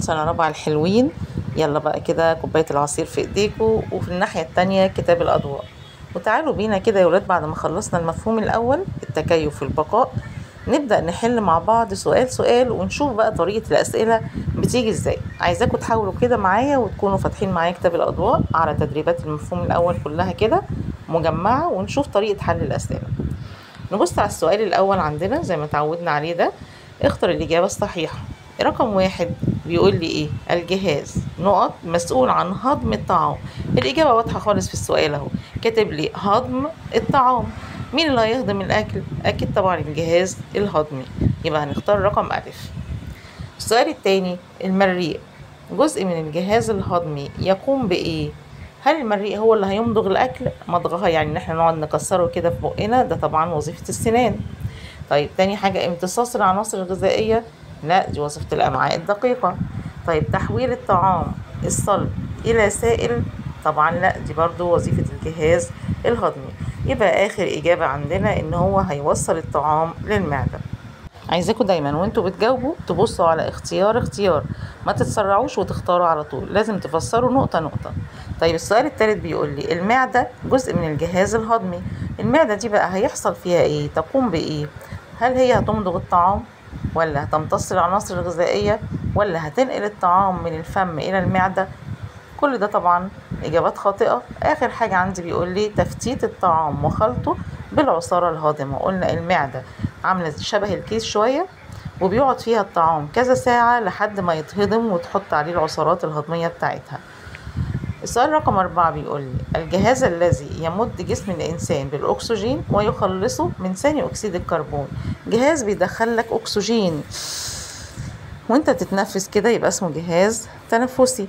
سنة رابعة الحلوين يلا بقى كده كوباية العصير في ايديكوا وفي الناحية التانية كتاب الأضواء وتعالوا بينا كده يا ولاد بعد ما خلصنا المفهوم الأول التكيف والبقاء نبدأ نحل مع بعض سؤال سؤال ونشوف بقى طريقة الأسئلة بتيجي ازاي عايزاكم تحاولوا كده معايا وتكونوا فاتحين معايا كتاب الأضواء على تدريبات المفهوم الأول كلها كده مجمعة ونشوف طريقة حل الأسئلة نبص على السؤال الأول عندنا زي ما تعودنا عليه ده اختر الإجابة الصحيحة رقم واحد بيقول لي ايه الجهاز نقط مسؤول عن هضم الطعام الإجابة واضحة خالص في السؤال اهو كاتب لي هضم الطعام مين اللي هيهضم الأكل أكيد طبعا الجهاز الهضمي يبقى هنختار رقم ألف السؤال التاني المريء جزء من الجهاز الهضمي يقوم بإيه هل المريء هو اللي هيمضغ الأكل مضغها يعني إن احنا نقعد نكسره كده في بقنا ده طبعا وظيفة السنان طيب تاني حاجة امتصاص العناصر الغذائية لا دي وظيفة الأمعاء الدقيقة طيب تحويل الطعام الصلب إلى سائل طبعا لا دي برضو وظيفة الجهاز الهضمي يبقى آخر إجابة عندنا إن هو هيوصل الطعام للمعدة عايزاكم دايما وانتوا بتجاوبوا تبصوا على اختيار اختيار ما تتسرعوش وتختاروا على طول لازم تفسروا نقطة نقطة طيب السؤال التالت بيقول لي المعدة جزء من الجهاز الهضمي المعدة دي بقى هيحصل فيها ايه تقوم بايه هل هي هتمضغ الطعام ولا هتمتص العناصر الغذائية ولا هتنقل الطعام من الفم إلى المعدة كل ده طبعا إجابات خاطئة آخر حاجة عندي بيقول لي تفتيت الطعام وخلطه بالعصارة الهاضمة قلنا المعدة عاملة شبه الكيس شوية وبيقعد فيها الطعام كذا ساعة لحد ما يتهضم وتحط عليه العصارات الهضمية بتاعتها السؤال رقم أربعة بيقول لي الجهاز الذي يمد جسم الإنسان بالأكسجين ويخلصه من ثاني أكسيد الكربون جهاز بيدخلك أكسجين وانت تتنفس كده يبقى اسمه جهاز تنفسي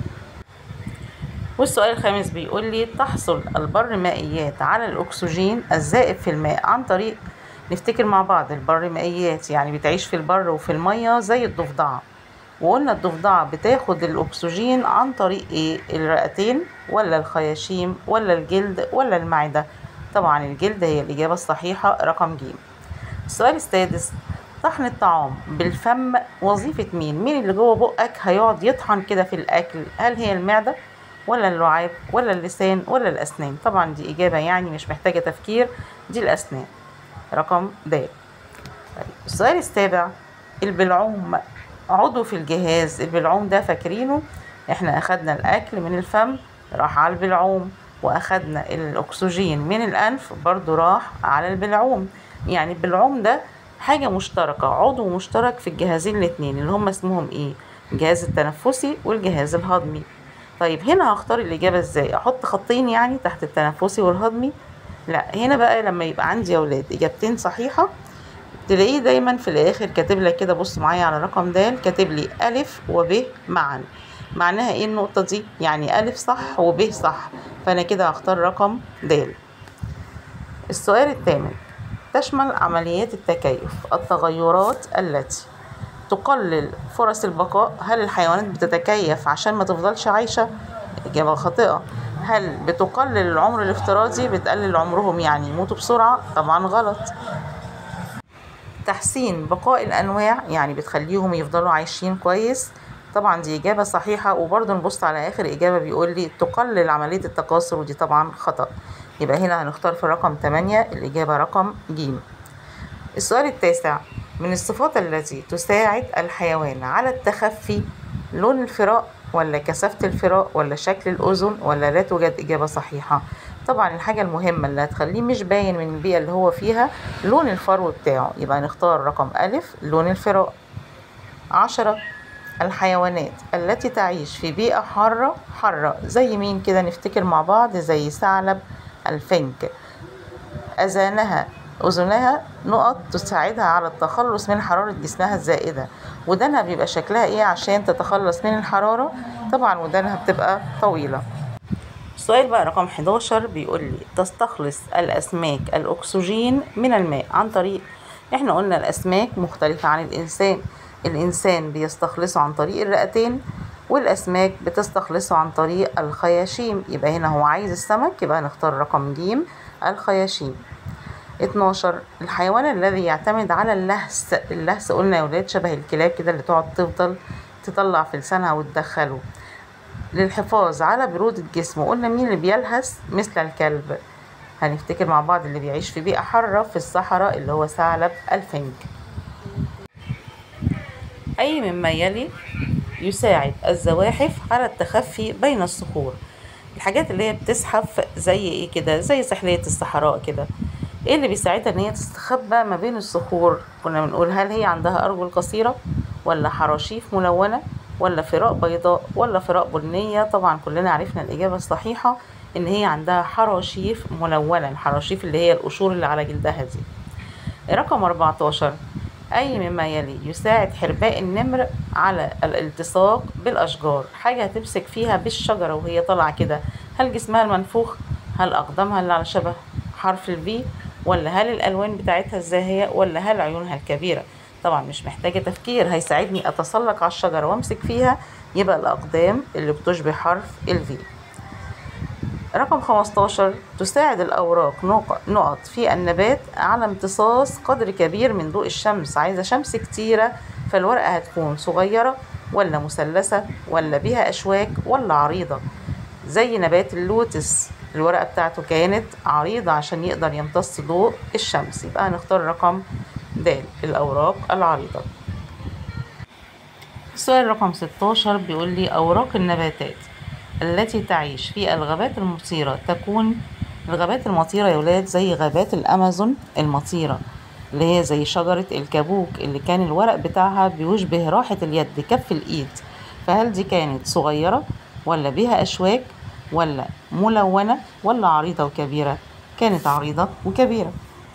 والسؤال الخامس بيقول لي تحصل البرمائيات على الأكسجين الزائب في الماء عن طريق نفتكر مع بعض البرمائيات يعني بتعيش في البر وفي المية زي الضفدعة وقلنا الضفدعة بتاخد الأكسجين عن طريق إيه الرئتين ولا الخياشيم ولا الجلد ولا المعدة طبعا الجلد هي الإجابة الصحيحة رقم ج السؤال السادس طحن الطعام بالفم وظيفة مين مين اللي جوه بقك هيقعد يطحن كده في الأكل هل هي المعدة ولا اللعاب ولا اللسان ولا الأسنان طبعا دي إجابة يعني مش محتاجة تفكير دي الأسنان رقم د طيب السؤال السابع البلعوم عضو في الجهاز البلعوم ده فاكرينه احنا اخدنا الاكل من الفم راح على البلعوم واخدنا الاكسجين من الانف برضو راح على البلعوم يعني البلعوم ده حاجة مشتركة عضو مشترك في الجهازين الاتنين اللي هم اسمهم ايه الجهاز التنفسي والجهاز الهضمي طيب هنا هختار الإجابة ازاي أحط خطين يعني تحت التنفسي والهضمي لا هنا بقى لما يبقى عندي يا ولاد إجابتين صحيحة تلاقيه دايما في الآخر كاتب لك كده بص معايا على رقم د كاتب لي ألف وب معا معناها ايه النقطة دي يعني ألف صح وب صح فأنا كده هختار رقم د السؤال الثامن تشمل عمليات التكيف التغيرات التي تقلل فرص البقاء هل الحيوانات بتتكيف عشان ما تفضلش عايشة إجابة خاطئة هل بتقلل العمر الافتراضي بتقلل عمرهم يعني يموتوا بسرعة طبعا غلط تحسين بقاء الأنواع يعني بتخليهم يفضلوا عايشين كويس طبعا دي إجابة صحيحة وبرضه نبص على آخر إجابة بيقول لي تقلل عملية التكاثر ودي طبعا خطأ يبقى هنا هنختار في رقم 8 الإجابة رقم ج السؤال التاسع من الصفات التي تساعد الحيوان على التخفي لون الفراء ولا كثافة الفراء ولا شكل الأذن ولا لا توجد إجابة صحيحة طبعا الحاجة المهمة اللي هتخليه مش باين من البيئة اللي هو فيها لون الفرو بتاعه يبقى نختار رقم ألف لون الفراء عشرة الحيوانات التي تعيش في بيئة حارة حارة زي مين كده نفتكر مع بعض زي ثعلب الفنك أذانها أذنها نقط تساعدها على التخلص من حرارة جسمها الزائدة ودانها بيبقى شكلها ايه عشان تتخلص من الحرارة طبعا ودانها بتبقى طويلة السؤال بقى رقم 11 بيقول لي تستخلص الأسماك الأكسجين من الماء عن طريق احنا قلنا الأسماك مختلفة عن الإنسان الإنسان بيستخلصه عن طريق الرئتين والأسماك بتستخلصه عن طريق الخياشيم يبقى هنا هو عايز السمك يبقى هنختار رقم ج الخياشيم 12 الحيوان الذي يعتمد على اللهس اللهس قلنا يا ولاد شبه الكلاب كده اللي تقعد تفضل تطلع في لسانها وتدخله للحفاظ على برودة جسمه قلنا مين اللي بيلهث مثل الكلب هنفتكر مع بعض اللي بيعيش في بيئة حارة في الصحراء اللي هو ثعلب الفنج أي مما يلي يساعد الزواحف على التخفي بين الصخور الحاجات اللي هي بتزحف زي ايه كده زي سحلية الصحراء كده ايه اللي بيساعدها ان هي تستخبى ما بين الصخور كنا بنقول هل هي عندها ارجل قصيرة ولا حراشيف ملونة ولا فراء بيضاء ولا فراء بنية طبعا كلنا عرفنا الإجابة الصحيحة إن هي عندها حراشيف ملونة الحراشيف اللي هي القشور اللي على جلدها دي رقم 14 أي مما يلي يساعد حرباء النمر على الالتصاق بالأشجار حاجة هتمسك فيها بالشجرة وهي طالعة كده هل جسمها المنفوخ هل أقدامها اللي على شبه حرف الفي ولا هل الألوان بتاعتها الزاهية ولا هل عيونها الكبيرة طبعا مش محتاجة تفكير هيساعدني أتسلق على الشجرة وأمسك فيها يبقى الأقدام اللي بتشبه حرف الفي رقم 15 تساعد الأوراق نقط في النبات على امتصاص قدر كبير من ضوء الشمس عايزة شمس كتيرة فالورقة هتكون صغيرة ولا مثلثة ولا بها أشواك ولا عريضة زي نبات اللوتس الورقة بتاعته كانت عريضة عشان يقدر يمتص ضوء الشمس يبقى هنختار رقم د الأوراق العريضة السؤال رقم 16 بيقول لي أوراق النباتات التي تعيش في الغابات المطيرة تكون الغابات المطيرة يا ولاد زي غابات الأمازون المطيرة اللي هي زي شجرة الكابوك اللي كان الورق بتاعها بيشبه راحة اليد كف الإيد فهل دي كانت صغيرة ولا بها أشواك ولا ملونة ولا عريضة وكبيرة كانت عريضة وكبيرة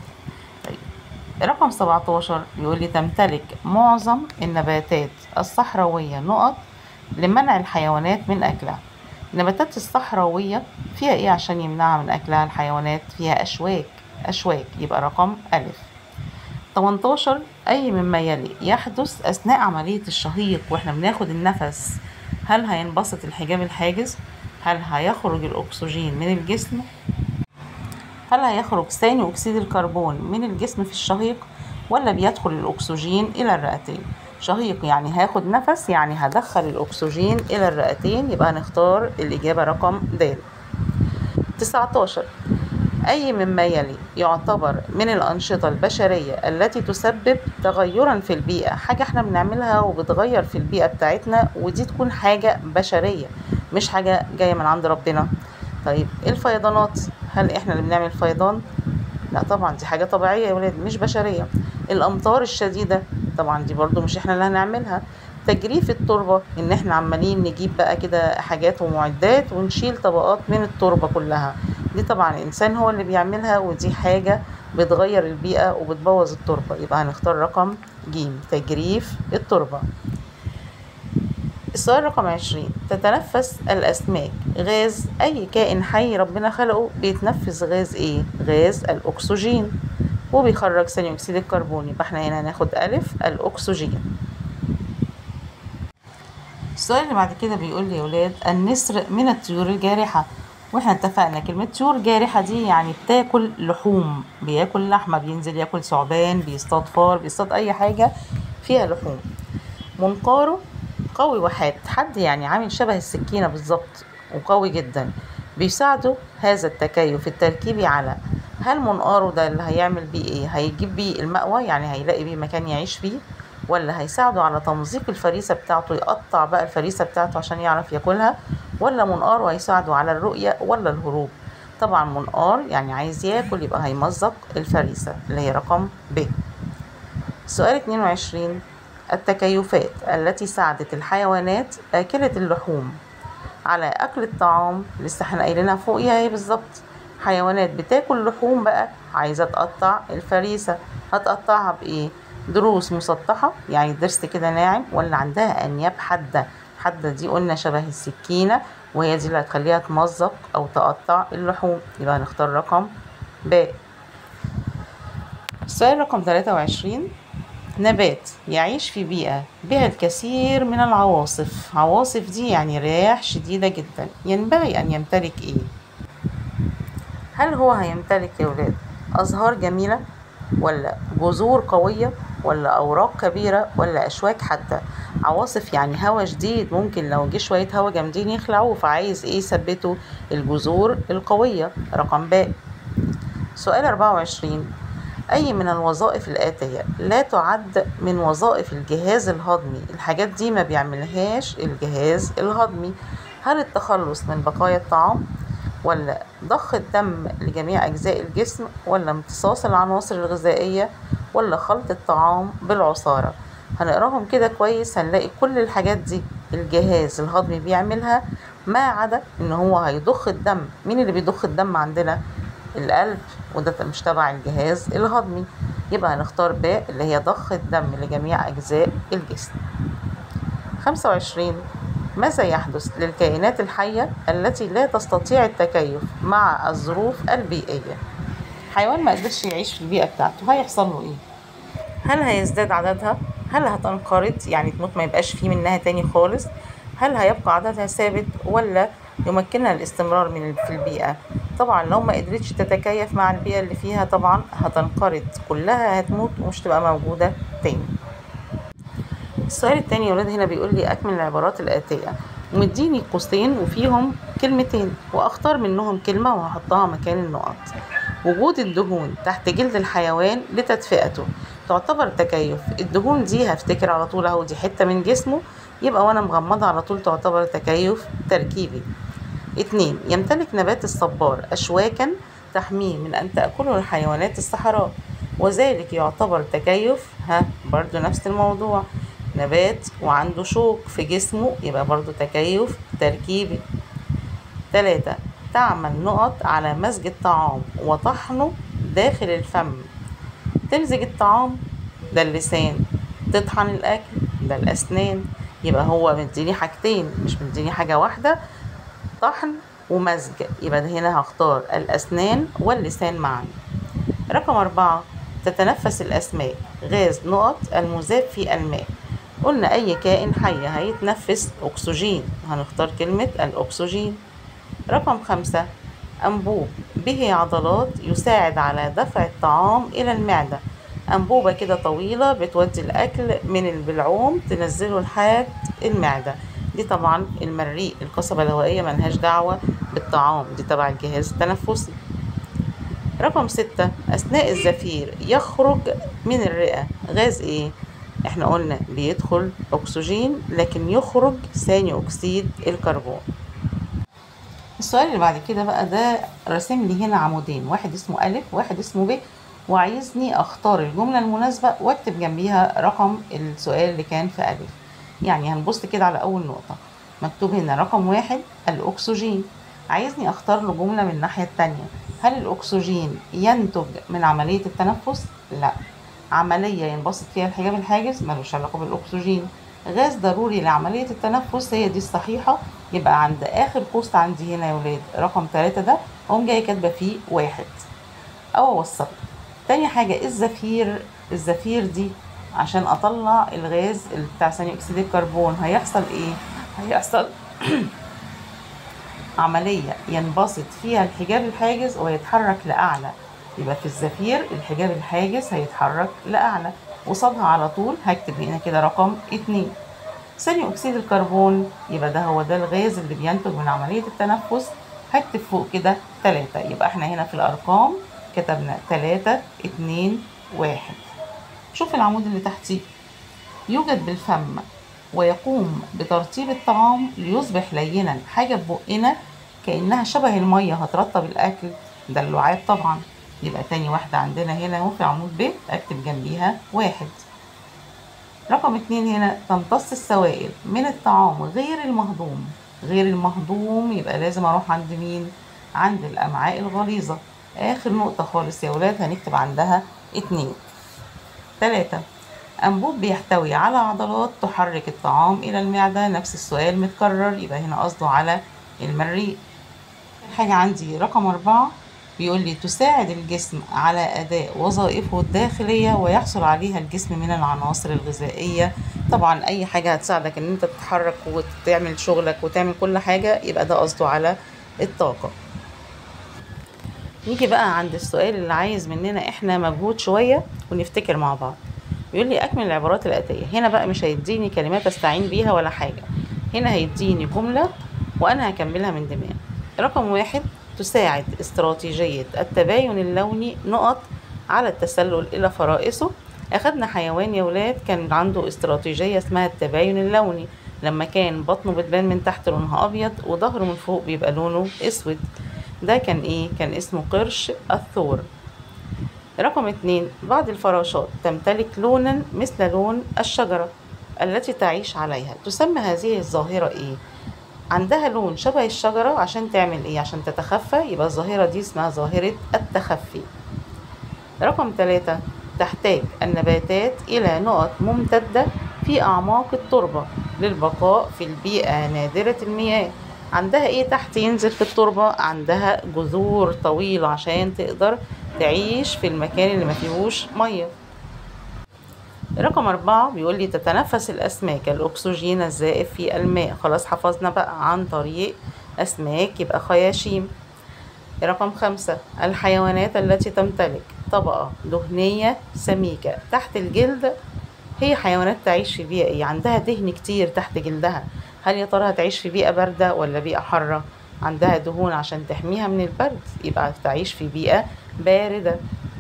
رقم 17 بيقول لي تمتلك معظم النباتات الصحراوية نقط لمنع الحيوانات من أكلها النباتات الصحراوية فيها إيه عشان يمنعها من أكلها الحيوانات فيها أشواك أشواك يبقى رقم ألف 18 أي مما يلي يحدث أثناء عملية الشهيق وإحنا بناخد النفس هل هينبسط الحجاب الحاجز هل هيخرج الأكسجين من الجسم هل هيخرج ثاني أكسيد الكربون من الجسم في الشهيق ولا بيدخل الأكسجين إلى الرئتين شهيق يعني هاخد نفس يعني هدخل الأكسجين إلى الرئتين يبقى هنختار الإجابة رقم د 19 أي مما يلي يعتبر من الأنشطة البشرية التي تسبب تغيرا في البيئة حاجة احنا بنعملها وبتغير في البيئة بتاعتنا ودي تكون حاجة بشرية مش حاجة جاية من عند ربنا طيب الفيضانات هل احنا اللي بنعمل فيضان لا طبعا دي حاجة طبيعية يا ولاد مش بشرية الأمطار الشديدة طبعا دي برضو مش احنا اللي هنعملها تجريف التربة ان احنا عمالين نجيب بقى كده حاجات ومعدات ونشيل طبقات من التربة كلها دي طبعا الانسان هو اللي بيعملها ودي حاجة بتغير البيئة وبتبوظ التربة يبقى هنختار رقم ج تجريف التربة السؤال رقم عشرين تتنفس الأسماك غاز أي كائن حي ربنا خلقه بيتنفس غاز إيه؟ غاز الأكسجين وبيخرج ثاني أكسيد الكربون يبقى احنا هنا هناخد ألف الأكسجين السؤال اللي بعد كده بيقول لي يا ولاد النسر من الطيور الجارحة واحنا اتفقنا كلمة طيور جارحة دي يعني بتاكل لحوم بياكل لحمة بينزل ياكل ثعبان بيصطاد فار بيصطاد أي حاجة فيها لحوم منقاره قوي وحاد حد يعني عامل شبه السكينة بالظبط وقوي جدا بيساعده هذا التكيف التركيبي على هل منقاره ده اللي هيعمل بيه ايه هيجيب بيه المأوى يعني هيلاقي بيه مكان يعيش فيه ولا هيساعده على تمزيق الفريسة بتاعته يقطع بقى الفريسة بتاعته عشان يعرف ياكلها ولا منقاره هيساعده على الرؤية ولا الهروب طبعا منقار يعني عايز ياكل يبقى هيمزق الفريسة اللي هي رقم ب سؤال 22 التكيفات التي ساعدت الحيوانات آكلة اللحوم على أكل الطعام لسه احنا قايلينها فوقيها ايه بالظبط حيوانات بتاكل لحوم بقى عايزة تقطع الفريسة هتقطعها بإيه ضروس مسطحة يعني ضرس كده ناعم ولا عندها أنياب حادة حادة دي قلنا شبه السكينة وهي دي اللي هتخليها تمزق أو تقطع اللحوم يبقى هنختار رقم ب السؤال رقم 23 نبات يعيش في بيئة بها الكثير من العواصف عواصف دي يعني رياح شديدة جدا ينبغي أن يمتلك إيه هل هو هيمتلك يا ولاد أزهار جميلة ولا جذور قوية ولا أوراق كبيرة ولا أشواك حادة عواصف يعني هوا شديد ممكن لو جه شوية هوا جامدين يخلعوه فعايز ايه يثبته الجذور القوية رقم باء سؤال 24 أي من الوظائف الآتية لا تعد من وظائف الجهاز الهضمي الحاجات دي ما بيعملهاش الجهاز الهضمي هل التخلص من بقايا الطعام ولا ضخ الدم لجميع أجزاء الجسم ولا امتصاص العناصر الغذائية ولا خلط الطعام بالعصارة هنقراهم كده كويس هنلاقي كل الحاجات دي الجهاز الهضمي بيعملها ما عدا ان هو هيضخ الدم مين اللي بيضخ الدم عندنا القلب وده مش تبع الجهاز الهضمي يبقى هنختار باء اللي هي ضخ الدم لجميع أجزاء الجسم خمسة وعشرين ماذا يحدث للكائنات الحية التي لا تستطيع التكيف مع الظروف البيئية حيوان ما قدرش يعيش في البيئة بتاعته هيحصل له ايه هل هيزداد عددها هل هتنقرض يعني تموت ما يبقاش فيه منها تاني خالص هل هيبقى عددها ثابت ولا يمكنها الاستمرار من في البيئة طبعا لو ما قدرتش تتكيف مع البيئة اللي فيها طبعا هتنقرض كلها هتموت ومش تبقى موجودة تاني السؤال التاني يا ولاد هنا بيقول لي أكمل العبارات الآتية ومديني قوسين وفيهم كلمتين وأختار منهم كلمة وهحطها مكان النقط وجود الدهون تحت جلد الحيوان لتدفئته تعتبر تكيف الدهون دي هفتكر على طول اهو دي حتة من جسمه يبقى وانا مغمضة على طول تعتبر تكيف تركيبي اتنين يمتلك نبات الصبار أشواكا تحميه من أن تأكله الحيوانات الصحراء وذلك يعتبر تكيف ها برضو نفس الموضوع نبات وعنده شوك في جسمه يبقى برضو تكيف تركيبي تلاتة تعمل نقط على مزج الطعام وطحنه داخل الفم تمزج الطعام ده اللسان تطحن الأكل ده الأسنان يبقى هو مديني حاجتين مش مديني حاجة واحدة طحن ومزج يبقى هنا هختار الأسنان واللسان معا رقم أربعة تتنفس الأسماك غاز نقط المذاب في الماء قلنا أي كائن حي هيتنفس أكسجين هنختار كلمة الأكسجين رقم خمسة أنبوب به عضلات يساعد على دفع الطعام إلى المعدة أنبوبة كده طويلة بتودي الأكل من البلعوم تنزله لحد المعدة دي طبعا المريء القصبة الهوائية ملهاش دعوة بالطعام دي تبع الجهاز التنفسي رقم ستة أثناء الزفير يخرج من الرئة غاز إيه؟ إحنا قلنا بيدخل أكسجين لكن يخرج ثاني أكسيد الكربون السؤال اللي بعد كده بقى ده راسم لي هنا عمودين واحد اسمه ألف واحد اسمه ب وعايزني أختار الجملة المناسبة وأكتب جنبيها رقم السؤال اللي كان في ألف يعني هنبص كده على أول نقطة مكتوب هنا رقم واحد الأكسجين عايزني أختار له جملة من الناحية التانية هل الأكسجين ينتج من عملية التنفس؟ لا عملية ينبسط فيها الحجاب الحاجز ملوش علاقة بالأكسجين غاز ضروري لعملية التنفس هي دي الصحيحة يبقى عند آخر بوست عندي هنا يا ولاد رقم تلاتة ده أقوم جاية كاتبة فيه واحد أو أوصل تاني حاجة الزفير الزفير دي عشان اطلع الغاز بتاع ثاني اكسيد الكربون هيحصل ايه هيحصل عملية ينبسط فيها الحجاب الحاجز ويتحرك لأعلى يبقى في الزفير الحجاب الحاجز هيتحرك لأعلى قصادها على طول هكتب هنا كده رقم اتنين ثاني أكسيد الكربون يبقى ده هو ده الغاز اللي بينتج من عملية التنفس هكتب فوق كده تلاتة يبقى احنا هنا في الأرقام كتبنا تلاتة اتنين واحد شوف العمود اللي تحتيه يوجد بالفم ويقوم بترطيب الطعام ليصبح لينا حاجة في بقنا كأنها شبه المية هترطب الأكل ده اللعاب طبعا يبقى تاني واحدة عندنا هنا اهو في عمود ب أكتب جنبيها واحد رقم اتنين هنا تمتص السوائل من الطعام غير المهضوم غير المهضوم يبقى لازم أروح عند مين عند الأمعاء الغليظة آخر نقطة خالص يا ولاد هنكتب عندها اتنين تلاتة أنبوب بيحتوي على عضلات تحرك الطعام إلى المعدة نفس السؤال متكرر يبقى هنا قصده على المريء حاجة عندي رقم أربعة بيقول لي تساعد الجسم على أداء وظائفه الداخلية ويحصل عليها الجسم من العناصر الغذائية طبعا أي حاجة هتساعدك إن أنت تتحرك وتعمل شغلك وتعمل كل حاجة يبقى ده قصده على الطاقة نيجي بقى عند السؤال اللي عايز مننا احنا مجهود شوية ونفتكر مع بعض بيقول لي أكمل العبارات الآتية هنا بقى مش هيديني كلمات أستعين بيها ولا حاجة هنا هيديني جملة وأنا هكملها من دماغي رقم واحد تساعد استراتيجية التباين اللوني نقط على التسلل إلى فرائسه أخدنا حيوان يا ولاد كان عنده استراتيجية اسمها التباين اللوني لما كان بطنه بتبان من تحت لونها أبيض وظهره من فوق بيبقى لونه أسود ده كان إيه؟ كان اسمه قرش الثور رقم اتنين بعض الفراشات تمتلك لونا مثل لون الشجرة التي تعيش عليها تسمى هذه الظاهرة إيه؟ عندها لون شبه الشجرة عشان تعمل إيه؟ عشان تتخفى يبقى الظاهرة دي اسمها ظاهرة التخفي رقم ثلاثة تحتاج النباتات إلى نقط ممتدة في أعماق التربة للبقاء في البيئة نادرة المياه عندها ايه تحت ينزل في التربة عندها جذور طويلة عشان تقدر تعيش في المكان اللي ما فيهوش مية رقم أربعة بيقول لي تتنفس الأسماك الأكسجين الزائف في الماء خلاص حفظنا بقى عن طريق أسماك يبقى خياشيم رقم خمسة الحيوانات التي تمتلك طبقة دهنية سميكة تحت الجلد هي حيوانات تعيش في بيئة ايه عندها دهن كتير تحت جلدها هل يا ترى هتعيش في بيئة باردة ولا بيئة حارة عندها دهون عشان تحميها من البرد يبقى تعيش في بيئة باردة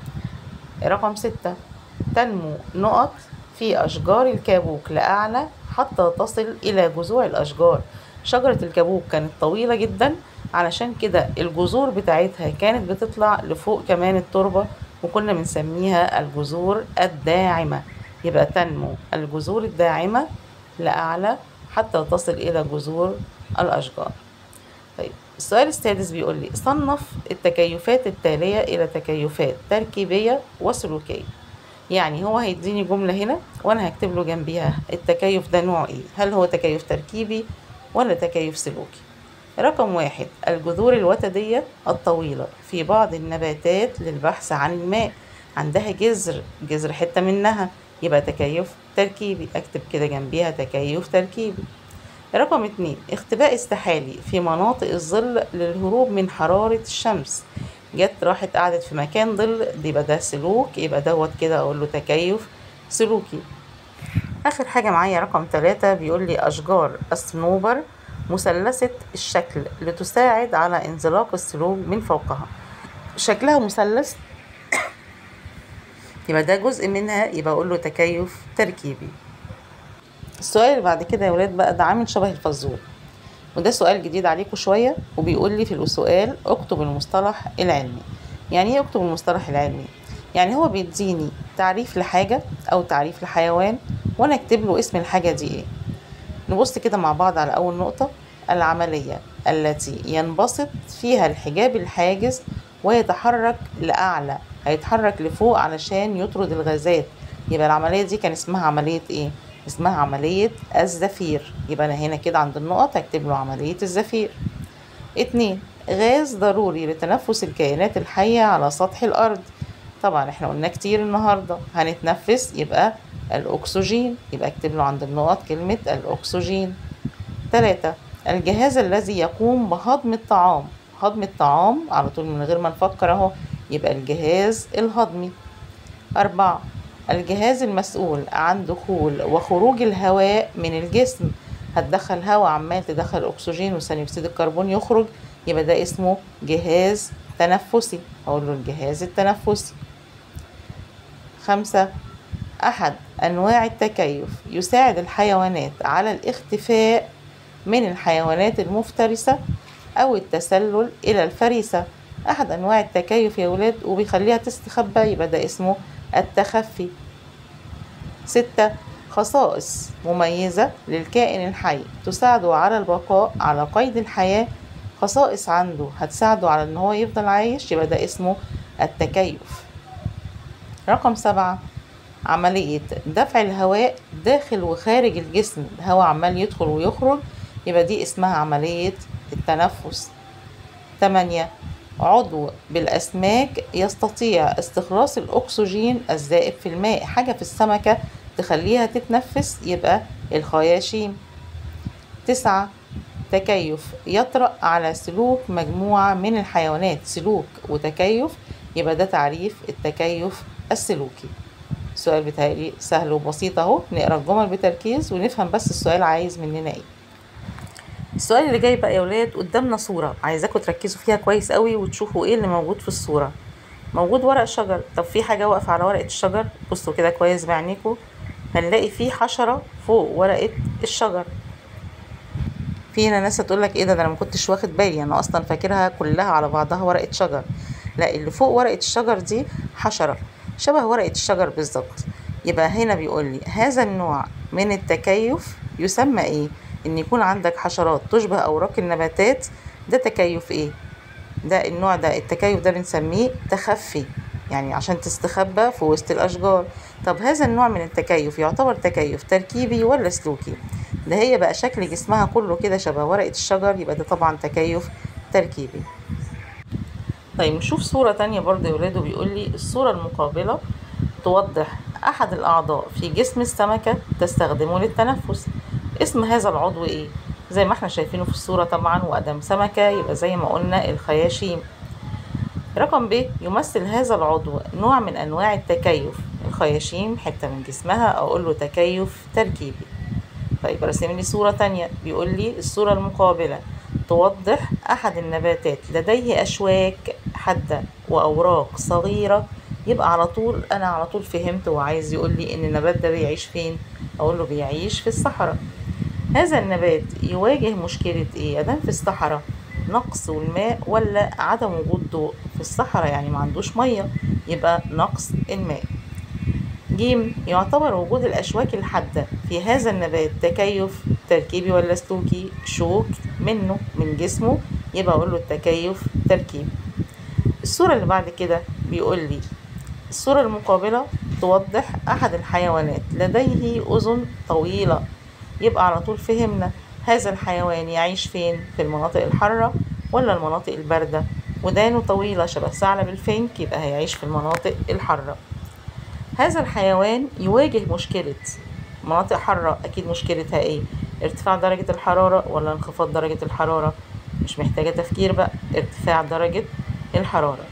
رقم ستة تنمو نقط في أشجار الكابوك لأعلى حتى تصل إلى جذوع الأشجار شجرة الكابوك كانت طويلة جدا علشان كده الجذور بتاعتها كانت بتطلع لفوق كمان التربة وكنا بنسميها الجذور الداعمة يبقى تنمو الجذور الداعمة لأعلى حتى تصل إلى جذور الأشجار طيب السؤال السادس بيقول لي صنف التكيفات التالية إلى تكيفات تركيبية وسلوكية يعني هو هيديني جملة هنا وأنا هكتب له جنبيها التكيف ده نوع إيه هل هو تكيف تركيبي ولا تكيف سلوكي رقم واحد الجذور الوتدية الطويلة في بعض النباتات للبحث عن الماء عندها جذر جذر حتة منها يبقى تكيف تركيبي اكتب كده جنبيها تكيف تركيبي رقم اتنين اختباء استحالي في مناطق الظل للهروب من حرارة الشمس جت راحت قعدت في مكان ظل يبقى ده سلوك يبقى دوت كده اقول له تكيف سلوكي اخر حاجة معايا رقم ثلاثة بيقول لي اشجار الصنوبر مثلثة الشكل لتساعد على انزلاق السلوك من فوقها شكلها مثلث يبقى ده جزء منها يبقى اقول له تكيف تركيبي السؤال اللي بعد كده يا ولاد بقى ده عامل شبه الفزور وده سؤال جديد عليكم شوية وبيقول لي في السؤال اكتب المصطلح العلمي يعني ايه اكتب المصطلح العلمي يعني هو بيديني تعريف لحاجة او تعريف لحيوان وانا اكتب له اسم الحاجة دي ايه نبص كده مع بعض على اول نقطة العملية التي ينبسط فيها الحجاب الحاجز ويتحرك لأعلى هيتحرك لفوق علشان يطرد الغازات يبقى العملية دي كان اسمها عملية ايه اسمها عملية الزفير يبقى انا هنا كده عند النقط هكتب له عملية الزفير اتنين غاز ضروري لتنفس الكائنات الحية على سطح الأرض طبعا احنا قلنا كتير النهاردة هنتنفس يبقى الأكسجين يبقى اكتب له عند النقط كلمة الأكسجين تلاتة الجهاز الذي يقوم بهضم الطعام هضم الطعام على طول من غير ما نفكر اهو يبقى الجهاز الهضمي أربعة الجهاز المسؤول عن دخول وخروج الهواء من الجسم هتدخل هواء عمال تدخل أكسجين وثاني أكسيد الكربون يخرج يبقى ده اسمه جهاز تنفسي أقول له الجهاز التنفسي خمسة أحد أنواع التكيف يساعد الحيوانات على الاختفاء من الحيوانات المفترسة أو التسلل إلى الفريسة أحد أنواع التكيف يا ولاد وبيخليها تستخبى يبقى ده اسمه التخفي ستة خصائص مميزة للكائن الحي تساعده على البقاء على قيد الحياة خصائص عنده هتساعده على ان هو يفضل عايش يبقى ده اسمه التكيف رقم سبعة عملية دفع الهواء داخل وخارج الجسم الهواء عمال يدخل ويخرج يبقى دي اسمها عملية التنفس تمانية عضو بالأسماك يستطيع استخلاص الأكسجين الزائب في الماء حاجة في السمكة تخليها تتنفس يبقى الخياشيم تسعة تكيف يطرأ على سلوك مجموعة من الحيوانات سلوك وتكيف يبقى ده تعريف التكيف السلوكي السؤال بتاعي سهل وبسيط اهو نقرا الجمل بتركيز ونفهم بس السؤال عايز مننا ايه السؤال اللي جاي بقى يا ولاد قدامنا صورة عايزاكم تركزوا فيها كويس قوي وتشوفوا ايه اللي موجود في الصورة موجود ورق شجر طب في حاجة واقفة على ورقة الشجر بصوا كده كويس بعينيكم هنلاقي في حشرة فوق ورقة الشجر في هنا ناس هتقول لك ايه ده, ده انا ما كنتش واخد بالي انا اصلا فاكرها كلها على بعضها ورقة شجر لا اللي فوق ورقة الشجر دي حشرة شبه ورقة الشجر بالظبط يبقى هنا بيقول لي هذا النوع من التكيف يسمى ايه ان يكون عندك حشرات تشبه اوراق النباتات ده تكيف ايه ده النوع ده التكيف ده بنسميه تخفي يعني عشان تستخبى في وسط الاشجار طب هذا النوع من التكيف يعتبر تكيف تركيبي ولا سلوكي ده هي بقى شكل جسمها كله كده شبه ورقة الشجر يبقى ده طبعا تكيف تركيبي طيب نشوف صورة تانية برضه يا ولاده بيقول لي الصورة المقابلة توضح أحد الأعضاء في جسم السمكة تستخدمه للتنفس اسم هذا العضو إيه؟ زي ما احنا شايفينه في الصورة طبعا وأدم سمكة يبقى زي ما قلنا الخياشيم رقم ب يمثل هذا العضو نوع من أنواع التكيف الخياشيم حتة من جسمها أقول له تكيف تركيبي طيب رسم لي صورة تانية بيقول لي الصورة المقابلة توضح أحد النباتات لديه أشواك حادة وأوراق صغيرة يبقى على طول أنا على طول فهمت وعايز يقول لي إن النبات ده بيعيش فين أقول له بيعيش في الصحراء هذا النبات يواجه مشكلة إيه أدام في الصحراء نقص الماء ولا عدم وجود ضوء في الصحراء يعني ما عندوش مية يبقى نقص الماء جيم يعتبر وجود الأشواك الحادة في هذا النبات تكيف تركيبي ولا سلوكي شوك منه من جسمه يبقى أقول له التكيف تركيبي الصورة اللي بعد كده بيقول لي الصورة المقابلة توضح أحد الحيوانات لديه أذن طويلة يبقى على طول فهمنا هذا الحيوان يعيش فين في المناطق الحارة ولا المناطق الباردة ودانه طويلة شبه ثعلب الفينك يبقى هيعيش في المناطق الحارة هذا الحيوان يواجه مشكلة مناطق حارة أكيد مشكلتها إيه ارتفاع درجة الحرارة ولا انخفاض درجة الحرارة مش محتاجة تفكير بقى ارتفاع درجة الحرارة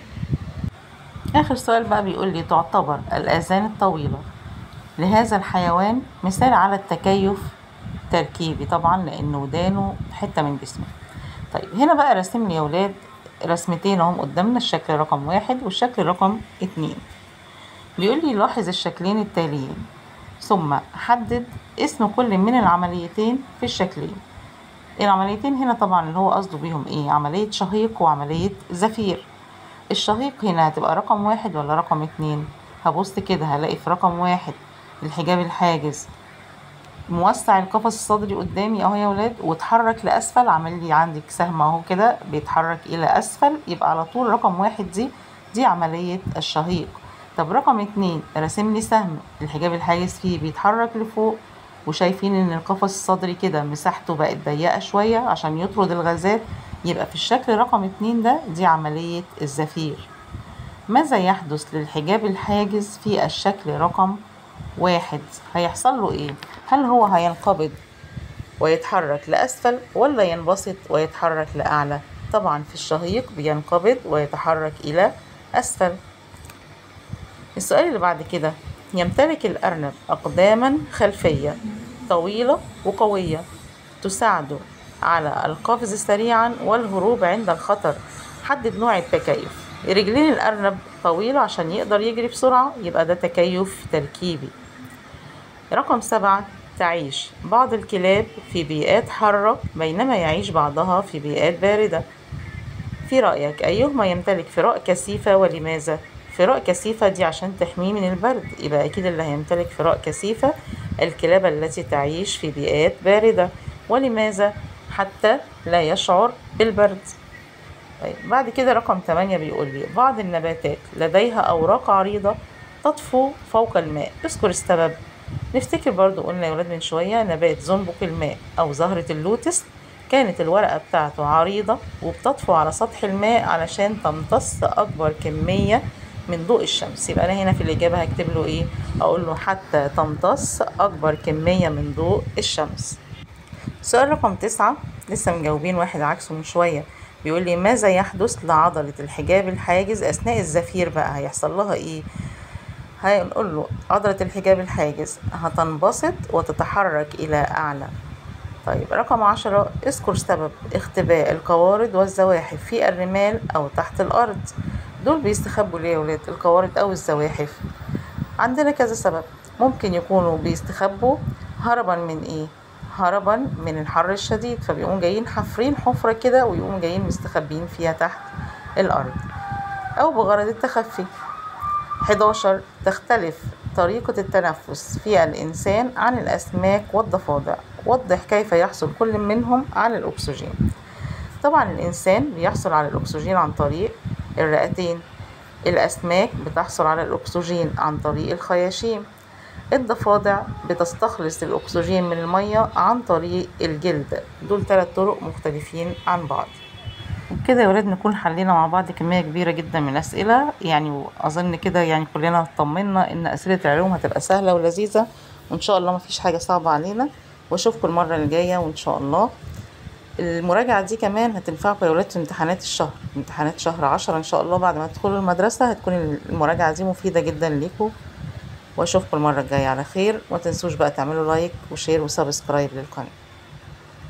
آخر سؤال بقى بيقول لي تعتبر الآذان الطويلة لهذا الحيوان مثال على التكيف تركيبي طبعا لأن ودانه حتة من جسمه طيب هنا بقى رسم لي يا ولاد رسمتين اهم قدامنا الشكل رقم واحد والشكل رقم اتنين بيقول لي لاحظ الشكلين التاليين ثم حدد اسم كل من العمليتين في الشكلين العمليتين هنا طبعا اللي هو قصده بيهم ايه عملية شهيق وعملية زفير الشهيق هنا هتبقى رقم واحد ولا رقم اتنين هبص كده هلاقي في رقم واحد الحجاب الحاجز موسع القفص الصدري قدامي اهو يا ولاد واتحرك لاسفل عمل لي عندك سهم اهو كده بيتحرك الى اسفل يبقى على طول رقم واحد دي دي عملية الشهيق طب رقم اتنين راسم لي سهم الحجاب الحاجز فيه بيتحرك لفوق وشايفين ان القفص الصدري كده مساحته بقت ضيقة شوية عشان يطرد الغازات يبقى في الشكل رقم اتنين ده دي عملية الزفير ماذا يحدث للحجاب الحاجز في الشكل رقم واحد هيحصل له ايه هل هو هينقبض ويتحرك لأسفل ولا ينبسط ويتحرك لأعلى طبعا في الشهيق بينقبض ويتحرك إلى أسفل السؤال اللي بعد كده يمتلك الأرنب أقداما خلفية طويلة وقوية تساعده على القفز سريعا والهروب عند الخطر حدد نوع التكيف رجلين الأرنب طويلة عشان يقدر يجري بسرعة يبقى ده تكيف تركيبي رقم سبعة تعيش بعض الكلاب في بيئات حارة بينما يعيش بعضها في بيئات باردة في رأيك أيهما يمتلك فراء كثيفة ولماذا؟ فراء كثيفة دي عشان تحميه من البرد يبقى أكيد اللي هيمتلك فراء كثيفة الكلاب التي تعيش في بيئات باردة ولماذا؟ حتى لا يشعر بالبرد طيب بعد كده رقم 8 بيقول لي بعض النباتات لديها أوراق عريضة تطفو فوق الماء اذكر السبب نفتكر برضو قلنا يا ولاد من شوية نبات زنبق الماء أو زهرة اللوتس كانت الورقة بتاعته عريضة وبتطفو على سطح الماء علشان تمتص أكبر كمية من ضوء الشمس يبقى أنا هنا في الإجابة هكتب له إيه أقول له حتى تمتص أكبر كمية من ضوء الشمس سؤال رقم تسعة لسه مجاوبين واحد عكسه من شوية بيقول لي ماذا يحدث لعضلة الحجاب الحاجز أثناء الزفير بقى هيحصل لها إيه هنقول له عضلة الحجاب الحاجز هتنبسط وتتحرك إلى أعلى طيب رقم عشرة اذكر سبب اختباء القوارض والزواحف في الرمال أو تحت الأرض دول بيستخبوا ليه يا ولاد القوارض أو الزواحف عندنا كذا سبب ممكن يكونوا بيستخبوا هربا من ايه هربا من الحر الشديد فبيقوموا جايين حافرين حفرة كده ويقوموا جايين مستخبين فيها تحت الأرض أو بغرض التخفي 11 تختلف طريقة التنفس في الإنسان عن الأسماك والضفادع وضح كيف يحصل كل منهم على الأكسجين طبعا الإنسان بيحصل على الأكسجين عن طريق الرئتين الأسماك بتحصل على الأكسجين عن طريق الخياشيم الضفادع بتستخلص الأكسجين من المية عن طريق الجلد دول ثلاث طرق مختلفين عن بعض وبكده يا ولاد نكون حلينا مع بعض كمية كبيرة جدا من الأسئلة يعني أظن كده يعني كلنا اطمنا إن أسئلة العلوم هتبقى سهلة ولذيذة وإن شاء الله مفيش حاجة صعبة علينا وأشوفكم المرة الجاية وإن شاء الله المراجعة دي كمان هتنفعكم يا ولاد في امتحانات الشهر امتحانات شهر عشرة إن شاء الله بعد ما تدخلوا المدرسة هتكون المراجعة دي مفيدة جدا ليكم واشوفكم المرة الجاية على خير وما تنسوش بقى تعملوا لايك وشير وسبسكرايب للقناة